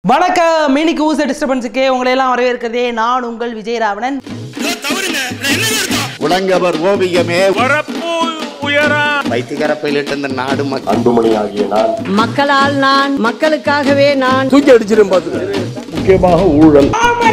வணக்கம் மினிக்கு ஊச டிஸ்டர்பன்ஸுக்கு உங்களை எல்லாம் வரவேற்கிறதே நான் உங்கள் விஜய் ராவணன் உலங்கவர் ஓவியமே வரப்பு உயரா வைத்திகரப்பையிலிட்டு இந்த நாடு மக்கள் அன்புமணி ஆகிய நான் மக்களால் நான் மக்களுக்காகவே நான் தூக்கி அடிச்சிடும் பார்த்துக்க முக்கியமாக ஊழல்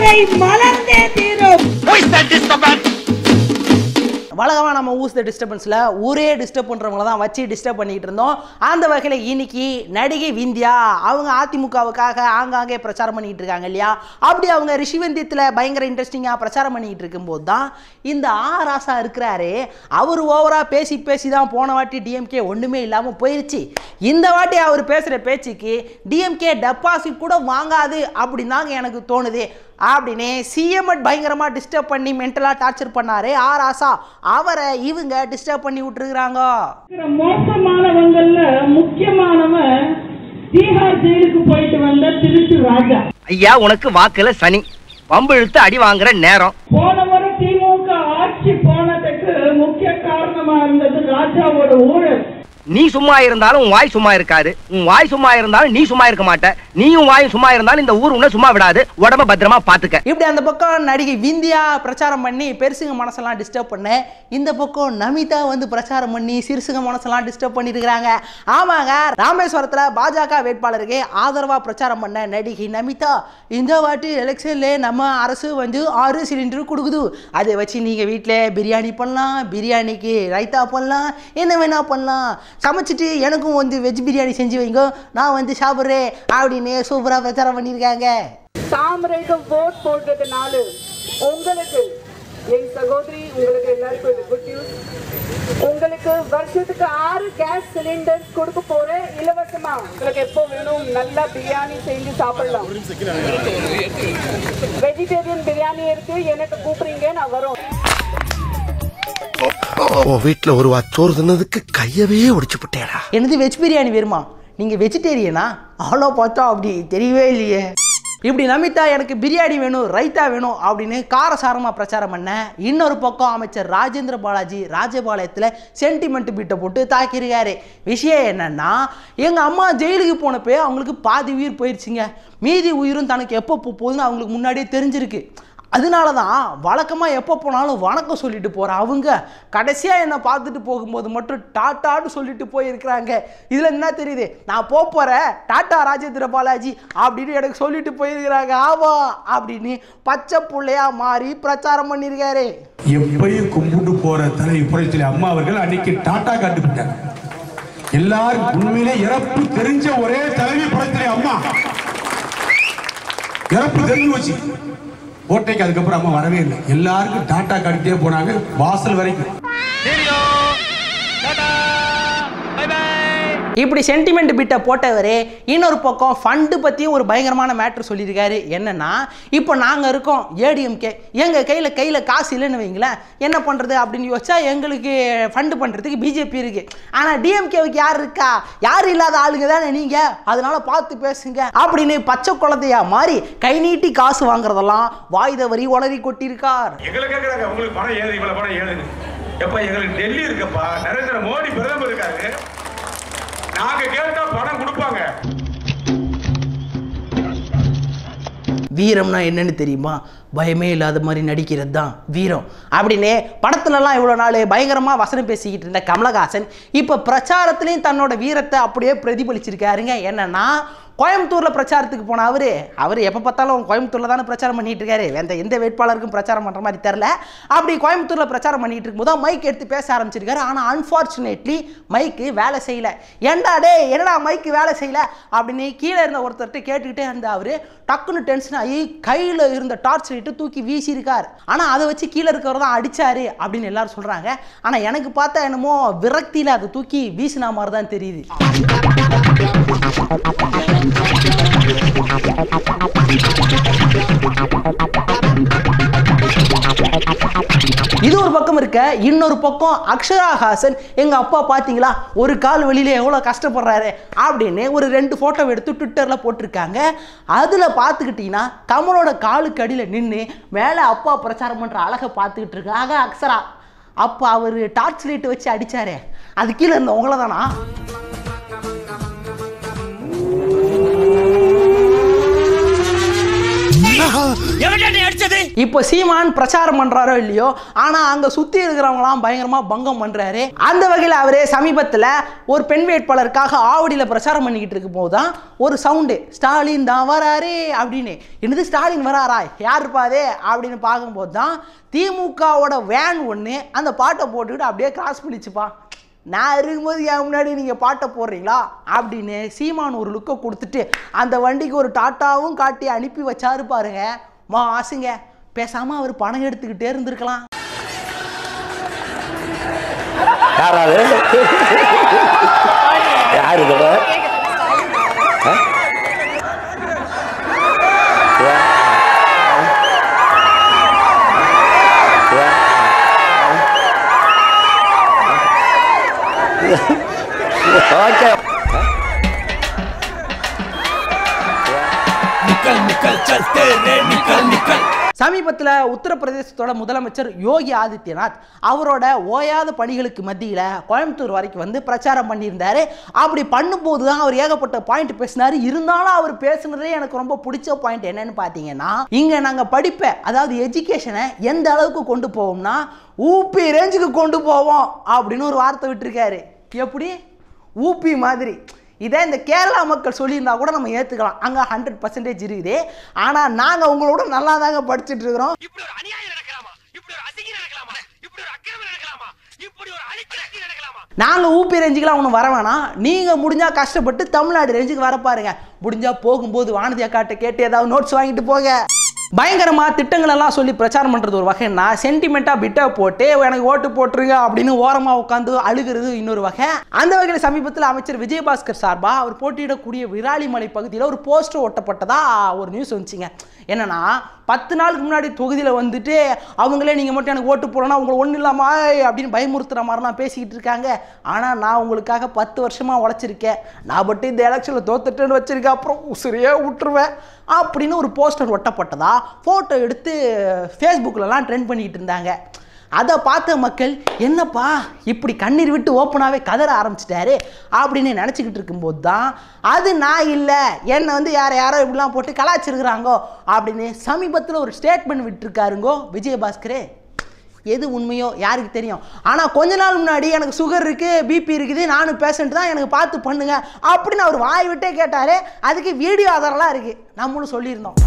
வழக்கமாக நம்ம ஊஸ் த டிஸ்டர்பன்ஸில் ஊரே டிஸ்டர்ப் பண்ணுறவங்கள தான் வச்சு டிஸ்டர்ப் பண்ணிக்கிட்டு இருந்தோம் அந்த வகையில் இன்னைக்கு நடிகை விந்தியா அவங்க அதிமுகவுக்காக ஆங்காங்கே பிரச்சாரம் பண்ணிக்கிட்டு இருக்காங்க இல்லையா அப்படி அவங்க ரிஷிவந்தியத்தில் பயங்கர இன்ட்ரெஸ்டிங்காக பிரச்சாரம் பண்ணிக்கிட்டு இருக்கும்போது தான் இந்த ஆ ராசா இருக்கிறாரு அவர் ஓவராக பேசி பேசி தான் போன வாட்டி டிஎம்கே ஒன்றுமே இல்லாமல் போயிருச்சு இந்த வாட்டி அவர் பேசுகிற பேச்சுக்கு டிஎம்கே டெபாசிட் கூட வாங்காது அப்படின்னு தாங்க எனக்கு தோணுது அப்படின்னு சிஎம் பயங்கரமாக டிஸ்டர்ப் பண்ணி மென்டலாக டார்ச்சர் பண்ணாரு ஆ ராசா அவரை இவங்க டிஸ்டர்ப் பண்ணி விட்டுருக்குறாங்க இருக்கிற மோசமானவங்கள்ல முக்கியமானவன் தீகார் ஜெயிலுக்கு போயிட்டு வந்த திருச்சி ராஜா ஐயா உனக்கு வாக்குல சனி பம்பு இழுத்து அடி வாங்குற நேரம் போன முறை திமுக ஆட்சி போனதுக்கு முக்கிய காரணமா இருந்தது ராஜாவோட ஊழல் நீ சும்மா இருந்தாலும் உன் வாய் சும்மா இருக்காது உன் வாய் சும்மா இருந்தாலும் நீ சும்மா இருக்க மாட்ட நீயும் வாயும் சும்மா இருந்தாலும் இந்த ஊர் உன்னை சும்மா விடாது உடம்ப பத்திரமா பாத்துக்க இப்படி அந்த பக்கம் நடிகை விந்தியா பிரச்சாரம் பண்ணி பெருசுங்க மனசெல்லாம் டிஸ்டர்ப் பண்ண இந்த பக்கம் நமிதா வந்து பிரச்சாரம் பண்ணி சிறுசுங்க மனசெல்லாம் டிஸ்டர்ப் பண்ணியிருக்கிறாங்க ஆமாங்க ராமேஸ்வரத்தில் பாஜக வேட்பாளருக்கு ஆதரவாக பிரச்சாரம் பண்ண நடிகை நமிதா இந்த வாட்டி எலெக்ஷன்ல நம்ம அரசு வந்து ஆறு சிலிண்டர் கொடுக்குது அதை வச்சு நீங்கள் வீட்டில் பிரியாணி பண்ணலாம் பிரியாணிக்கு ரைத்தா பண்ணலாம் என்ன வேணா பண்ணலாம் சமைச்சிட்டு எனக்கும் வந்து வெஜ் பிரியாணி செஞ்சு வைங்க நான் வந்து சாப்பிட்றேன் அப்படின்னு சூப்பராக பிரச்சாரம் பண்ணியிருக்காங்க தாமரைக்கு ஓட் போட்டதுனால உங்களுக்கு என் சகோதரி உங்களுக்கு எல்லாருக்கும் இது குட் நியூஸ் உங்களுக்கு வருஷத்துக்கு ஆறு கேஸ் சிலிண்டர்ஸ் கொடுக்க போறேன் இலவசமா உங்களுக்கு எப்போ வேணும் நல்லா பிரியாணி செஞ்சு சாப்பிடலாம் வெஜிடேரியன் பிரியாணி இருக்கு எனக்கு கூப்பிடுறீங்க நான் வரோம் உன் வீட்டுல ஒரு வா சோறு தின்னதுக்கு கையவே ஒடிச்சு விட்டேடா என்னது வெஜ் பிரியாணி வேணுமா நீங்கள் வெஜிடேரியனா அவ்வளோ பார்த்தா அப்படி தெரியவே இல்லையே இப்படி நமிதா எனக்கு பிரியாணி வேணும் ரைத்தா வேணும் அப்படின்னு காரசாரமாக பிரச்சாரம் பண்ண இன்னொரு பக்கம் அமைச்சர் ராஜேந்திர பாலாஜி ராஜபாளையத்தில் சென்டிமெண்ட் பீட்டை போட்டு தாக்கியிருக்காரு விஷயம் என்னன்னா எங்கள் அம்மா ஜெயிலுக்கு போனப்போ அவங்களுக்கு பாதி உயிர் போயிடுச்சுங்க மீதி உயிரும் தனக்கு எப்போ போ- போகுதுன்னு அவங்களுக்கு முன்னாடியே தெரிஞ்சிருக்கு அதனால தான் வழக்கமாக எப்போ போனாலும் வணக்கம் சொல்லிட்டு போகிற அவங்க கடைசியாக என்னை பார்த்துட்டு போகும்போது மட்டும் டாட்டான்னு சொல்லிட்டு போயிருக்கிறாங்க இதில் என்ன தெரியுது நான் போக போகிறேன் டாட்டா ராஜேந்திர பாலாஜி அப்படின்னு எனக்கு சொல்லிட்டு போயிருக்கிறாங்க ஆவா அப்படின்னு பச்சை புள்ளையா மாறி பிரச்சாரம் பண்ணியிருக்காரு எப்பயும் கும்பிட்டு போற தலை புரட்சியில அம்மா அவர்கள் அன்னைக்கு டாட்டா காட்டுப்பிட்டாங்க எல்லாரும் உண்மையிலே இறப்பு தெரிஞ்ச ஒரே தலைவி புரட்சியில அம்மா இறப்பு தெரிஞ்சு போச்சு கோட்டைக்கு அதுக்கப்புறம் அம்மா வரவே இல்லை எல்லாருக்கும் டாட்டா காட்டிட்டே போனாங்க வாசல் வரைக்கும் இப்படி சென்டிமெண்ட் பிட்டை போட்டவர் இன்னொரு பக்கம் ஃபண்டு பற்றியும் ஒரு பயங்கரமான மேட்ரு சொல்லியிருக்காரு என்னன்னா இப்போ நாங்கள் இருக்கோம் ஏடிஎம்கே எங்கள் கையில் கையில் காசு இல்லைன்னு வைங்களேன் என்ன பண்ணுறது அப்படின்னு யோசிச்சா எங்களுக்கு ஃபண்டு பண்ணுறதுக்கு பிஜேபி இருக்குது ஆனால் டிஎம்கேவுக்கு யார் இருக்கா யார் இல்லாத ஆளுங்க தானே நீங்கள் அதனால பார்த்து பேசுங்க அப்படின்னு பச்சை குழந்தையா மாதிரி கை நீட்டி காசு வாங்குறதெல்லாம் வாய் தவறி உளறி கொட்டியிருக்கார் எங்களை கேட்கறாங்க உங்களுக்கு பணம் ஏது இவ்வளவு பணம் ஏதுன்னு எப்ப எங்களுக்கு டெல்லி இருக்கப்பா நரேந்திர மோடி பிரதமர் இருக்காரு நாங்க கேட்டா பணம் கொடுப்பாங்க வீரம்னா என்னன்னு தெரியுமா பயமே இல்லாத மாதிரி நடிக்கிறது தான் வீரம் அப்படின்னு படத்துலலாம் இவ்வளோ நாள் பயங்கரமாக வசனம் பேசிக்கிட்டு இருந்த கமலஹாசன் இப்போ பிரச்சாரத்துலேயும் தன்னோட வீரத்தை அப்படியே பிரதிபலிச்சிருக்காருங்க என்னன்னா கோயம்புத்தூரில் பிரச்சாரத்துக்கு போன அவர் அவர் எப்போ பார்த்தாலும் கோயம்புத்தூரில் தானே பிரச்சாரம் பண்ணிட்டு இருக்காரு எந்த எந்த வேட்பாளருக்கும் பிரச்சாரம் பண்ணுற மாதிரி தெரில அப்படி கோயம்புத்தூரில் பிரச்சாரம் பண்ணிட்டு இருக்கும்போது தான் மைக் எடுத்து பேச ஆரம்பிச்சிருக்காரு ஆனால் அன்ஃபார்ச்சுனேட்லி மைக்கு வேலை செய்யல ஏன்டா டே என்னடா மைக்கு வேலை செய்யல அப்படின்னு கீழே இருந்த ஒருத்தர்கிட்ட கேட்டுக்கிட்டே இருந்த அவர் டக்குன்னு டென்ஷன் ஆகி கையில் இருந்த டார்ச் லைட்டு தூக்கி வீசியிருக்கார் ஆனால் அதை வச்சு கீழே இருக்கவர் தான் அடிச்சாரு அப்படின்னு எல்லாரும் சொல்கிறாங்க ஆனால் எனக்கு பார்த்தா என்னமோ விரக்தியில் அதை தூக்கி வீசினா மாதிரி தான் தெரியுது இது ஒரு பக்கம் இருக்க இன்னொரு பக்கம் அக்ஷரா ஹாசன் எங்கள் அப்பா பார்த்தீங்களா ஒரு கால் வெளியில எவ்வளோ கஷ்டப்படுறாரு அப்படின்னு ஒரு ரெண்டு ஃபோட்டோ எடுத்து ட்விட்டரில் போட்டிருக்காங்க அதில் பார்த்துக்கிட்டிங்கன்னா கமலோட காலுக்கு அடியில் நின்று மேலே அப்பா பிரச்சாரம் பண்ணுற அழகை பார்த்துக்கிட்டு இருக்காங்க அக்ஷரா அப்போ அவர் டார்ச் லைட் வச்சு அடிச்சாரே அது கீழே இருந்த உங்களை தானா இப்போ சீமான் பிரச்சாரம் பண்றாரோ இல்லையோ ஆனா அங்க சுத்தி இருக்கிறவங்களாம் பயங்கரமா பங்கம் பண்றாரு அந்த வகையில் அவரே சமீபத்தில் ஒரு பெண் வேட்பாளருக்காக ஆவடியில் பிரச்சாரம் பண்ணிக்கிட்டு இருக்கும் போது தான் ஒரு சவுண்டு ஸ்டாலின் தான் வராரே அப்படின்னு என்னது ஸ்டாலின் வராரா யார் இருப்பாதே அப்படின்னு பார்க்கும்போது தான் திமுகவோட வேன் ஒன்று அந்த பாட்டை போட்டுக்கிட்டு அப்படியே கிராஸ் பண்ணிச்சுப்பா நான் இருக்கும்போது என் முன்னாடி நீங்கள் பாட்டை போடுறீங்களா அப்படின்னு சீமான் ஒரு லுக்கை கொடுத்துட்டு அந்த வண்டிக்கு ஒரு டாட்டாவும் காட்டி அனுப்பி வச்சாரு பாருங்க மா ஆசுங்க பேசாமல் அவர் பணம் எடுத்துக்கிட்டே இருந்திருக்கலாம் யாராவது யாரு இது ஓகே சமீபத்தில் உத்தரப்பிரதேசத்தோட முதலமைச்சர் யோகி ஆதித்யநாத் அவரோட ஓயாத பணிகளுக்கு மத்தியில் கோயம்புத்தூர் வரைக்கும் வந்து பிரச்சாரம் பண்ணியிருந்தாரு அப்படி பண்ணும்போது தான் அவர் ஏகப்பட்ட பாயிண்ட் பேசினாரு இருந்தாலும் அவர் பேசுனதே எனக்கு ரொம்ப பிடிச்ச பாயிண்ட் என்னன்னு பார்த்தீங்கன்னா இங்கே நாங்கள் படிப்பை அதாவது எஜுகேஷனை எந்த அளவுக்கு கொண்டு போவோம்னா ஊபி ரேஞ்சுக்கு கொண்டு போவோம் அப்படின்னு ஒரு வார்த்தை விட்டுருக்காரு எப்படி ஊபி மாதிரி இதே இந்த கேரளா மக்கள் சொல்லியிருந்தா கூட நம்ம ஏற்றுக்கலாம் அங்கே ஹண்ட்ரட் பர்சன்டேஜ் இருக்குது ஆனால் நாங்கள் உங்களோட நல்லா தாங்க படிச்சுட்டு இருக்கிறோம் இப்படி ஒரு அநியாயம் நடக்கலாமா இப்படி ஒரு அசிங்கம் நடக்கலாமா இப்படி ஒரு அக்கிரமம் நடக்கலாமா இப்படி ஒரு அழிப்பு நடக்கலாமா நாங்கள் ஊபி ரேஞ்சுக்கெலாம் ஒன்றும் வர வேணாம் நீங்கள் முடிஞ்சால் கஷ்டப்பட்டு தமிழ்நாடு ரேஞ்சுக்கு வர பாருங்க முடிஞ்சால் போகும்போது வானதி அக்காட்ட கேட்டு ஏதாவது நோட்ஸ் வாங்கிட்டு போக பயங்கரமாக திட்டங்கள் எல்லாம் சொல்லி பிரச்சாரம் பண்ணுறது ஒரு வகைன்னா சென்டிமெண்ட்டாக பிட்டை போட்டு எனக்கு ஓட்டு போட்டுருங்க அப்படின்னு ஓரமாக உட்காந்து அழுகிறது இன்னொரு வகை அந்த வகையில் சமீபத்தில் அமைச்சர் விஜயபாஸ்கர் சார்பாக அவர் போட்டியிடக்கூடிய விராலிமலை பகுதியில் ஒரு போஸ்டர் ஒட்டப்பட்டதா ஒரு நியூஸ் வந்துச்சுங்க என்னன்னா பத்து நாளுக்கு முன்னாடி தொகுதியில் வந்துட்டு அவங்களே நீங்கள் மட்டும் எனக்கு ஓட்டு போடணும் உங்களை ஒன்றும் இல்லாமா அப்படின்னு பயமுறுத்துற மாதிரிலாம் பேசிக்கிட்டு இருக்காங்க ஆனால் நான் உங்களுக்காக பத்து வருஷமாக உழைச்சிருக்கேன் நான் மட்டும் இந்த எலெக்ஷனில் தோத்துட்டேன்னு வச்சிருக்கேன் அப்புறம் உசிரியே விட்டுருவேன் அப்படின்னு ஒரு போஸ்டர் ஒட்டப்பட்டதா ஃபோட்டோ எடுத்து ஃபேஸ்புக்கிலலாம் ட்ரெண்ட் பண்ணிக்கிட்டு இருந்தாங்க அதை பார்த்த மக்கள் என்னப்பா இப்படி கண்ணீர் விட்டு ஓப்பனாகவே கதற ஆரம்பிச்சிட்டாரு அப்படின்னு நினச்சிக்கிட்டு இருக்கும்போது தான் அது நான் இல்லை என்னை வந்து யாரை யாரோ இப்படிலாம் போட்டு கலாச்சிருக்கிறாங்கோ அப்படின்னு சமீபத்தில் ஒரு ஸ்டேட்மெண்ட் விட்டுருக்காருங்கோ விஜயபாஸ்கரே எது உண்மையோ யாருக்கு தெரியும் ஆனால் கொஞ்ச நாள் முன்னாடி எனக்கு சுகர் இருக்குது பிபி இருக்குது நானும் பேஷண்ட் தான் எனக்கு பார்த்து பண்ணுங்க அப்படின்னு அவர் வாய் விட்டே கேட்டார் அதுக்கு வீடியோ ஆதாரம்லாம் இருக்குது நம்மளும் சொல்லியிருந்தோம்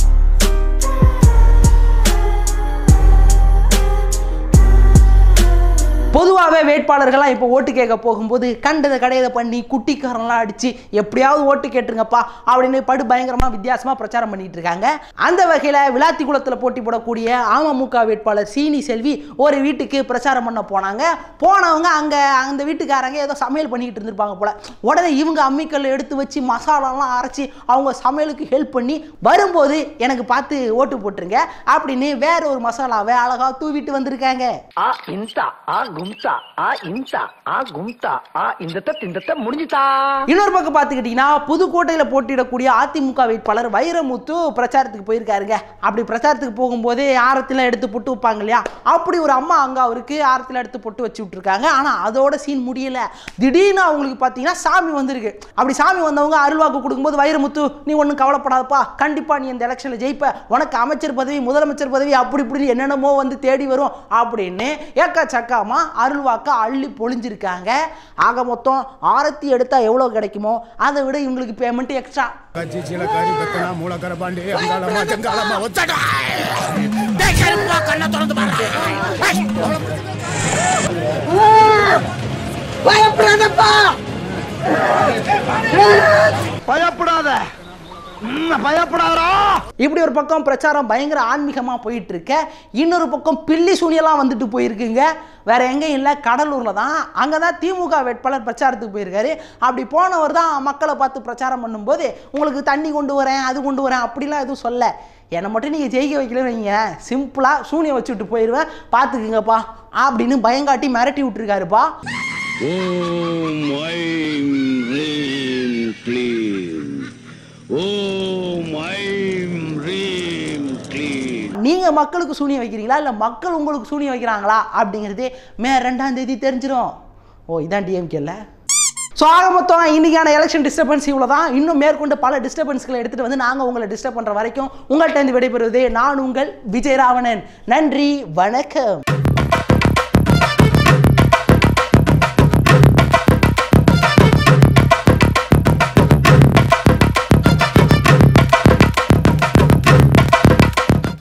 பொதுவாகவே வேட்பாளர்கள்லாம் இப்போ ஓட்டு கேட்க போகும்போது கண்டதை கடையதை பண்ணி குட்டிக்காரன்லாம் அடித்து எப்படியாவது ஓட்டு கேட்டுருங்கப்பா அப்படின்னு படு பயங்கரமாக வித்தியாசமாக பிரச்சாரம் பண்ணிட்டு இருக்காங்க அந்த வகையில் விளாத்திக்குளத்தில் போட்டி போடக்கூடிய அமமுக வேட்பாளர் சீனி செல்வி ஒரு வீட்டுக்கு பிரச்சாரம் பண்ண போனாங்க போனவங்க அங்கே அந்த வீட்டுக்காரங்க ஏதோ சமையல் பண்ணிக்கிட்டு இருந்திருப்பாங்க போல உடனே இவங்க அம்மிக்கல்ல எடுத்து வச்சு மசாலாலாம் அரைச்சி அவங்க சமையலுக்கு ஹெல்ப் பண்ணி வரும்போது எனக்கு பார்த்து ஓட்டு போட்டுருங்க அப்படின்னு வேற ஒரு மசாலாவை அழகாக தூவிட்டு வந்திருக்காங்க ஆ இன்சா ஆ கும்சா ஆ இன்சா ஆ கும்சா ஆ இந்த இந்த முடிஞ்சுதா இன்னொரு பக்கம் பார்த்துக்கிட்டிங்கன்னா புதுக்கோட்டையில் போட்டியிடக்கூடிய அதிமுக வேட்பாளர் வைரமுத்து பிரச்சாரத்துக்கு போயிருக்காருங்க அப்படி பிரச்சாரத்துக்கு போகும்போது ஆரத்தில் எடுத்து பொட்டு வைப்பாங்க இல்லையா அப்படி ஒரு அம்மா அங்கே அவருக்கு ஆரத்தில் எடுத்து பொட்டு வச்சு விட்ருக்காங்க ஆனால் அதோட சீன் முடியல திடீர்னு அவங்களுக்கு பார்த்தீங்கன்னா சாமி வந்திருக்கு அப்படி சாமி வந்தவங்க அருள்வாக்கு கொடுக்கும்போது வைரமுத்து நீ ஒன்றும் கவலைப்படாதப்பா கண்டிப்பாக நீ இந்த எலெக்ஷனில் ஜெயிப்ப உனக்கு அமைச்சர் பதவி முதலமைச்சர் பதவி அப்படி இப்படின்னு என்னென்னமோ வந்து தேடி வரும் அப்படின்னு ஏக்கா சக்காமா அருள்வாக்க அள்ளி பொழிஞ்சிருக்காங்க ஆக மொத்தம் ஆரத்தி எடுத்தா எவ்வளோ கிடைக்குமோ அதை விட இவங்களுக்கு பேமெண்ட் எக்ஸ்ட்ரா பயப்படாத பயப்படாதா இப்படி ஒரு பக்கம் பிரச்சாரம் பயங்கர ஆன்மீகமாக போயிட்டு இருக்க இன்னொரு பக்கம் பில்லி சூனியெல்லாம் வந்துட்டு போயிருக்குங்க வேற எங்கேயும் இல்லை கடலூரில் தான் அங்கே தான் திமுக வேட்பாளர் பிரச்சாரத்துக்கு போயிருக்காரு அப்படி போனவர் தான் மக்களை பார்த்து பிரச்சாரம் பண்ணும்போது உங்களுக்கு தண்ணி கொண்டு வரேன் அது கொண்டு வரேன் அப்படிலாம் எதுவும் சொல்ல என்னை மட்டும் நீங்கள் ஜெயிக்க வைக்கலன்னு வைங்க சிம்பிளாக சூனியை வச்சுட்டு போயிடுவேன் பார்த்துக்குங்கப்பா அப்படின்னு பயங்காட்டி மிரட்டி விட்டுருக்காருப்பா ஓம் ஐம் ரீம் க்ளீம் ஓம் ஐம் ரீம் க்ளீம் நீங்கள் மக்களுக்கு சூனியம் வைக்கிறீங்களா இல்லை மக்கள் உங்களுக்கு சூனியம் வைக்கிறாங்களா அப்படிங்கிறது மே ரெண்டாம் தேதி தெரிஞ்சிடும் ஓ இதான் டிஎம்கேல ஸோ ஆக மொத்தம் இன்னைக்கான எலெக்ஷன் டிஸ்டர்பன்ஸ் இவ்வளோ தான் இன்னும் மேற்கொண்டு பல டிஸ்டர்பன்ஸ்களை எடுத்துகிட்டு வந்து நாங்கள் உங்களை டிஸ்டர்ப் பண்ணுற வரைக்கும் உங்கள்கிட்ட இருந்து விடைபெறுவது நான் உங்கள் விஜய் ராவணன் நன்றி வணக்கம்